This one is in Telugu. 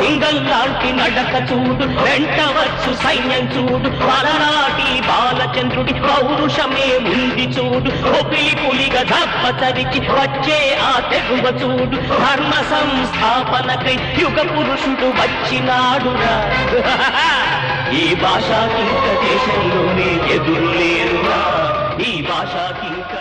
సింగల్ లాంటి నడక చూడు వెంట వచ్చు సైన్యం చూడు అలనాటి బాలచంద్రుడి పౌరుషమే ఉంది చూడు ఒపిలి పులిగా దప్ప తరిచి వచ్చే ఆ తెగువ చూడు ధర్మ సంస్థాపనకై యుగ పురుషుడు వచ్చినాడురా ఈ భాషాకింక దేశంలోనే ఎదురు లేరురా ఈ భాషాకింక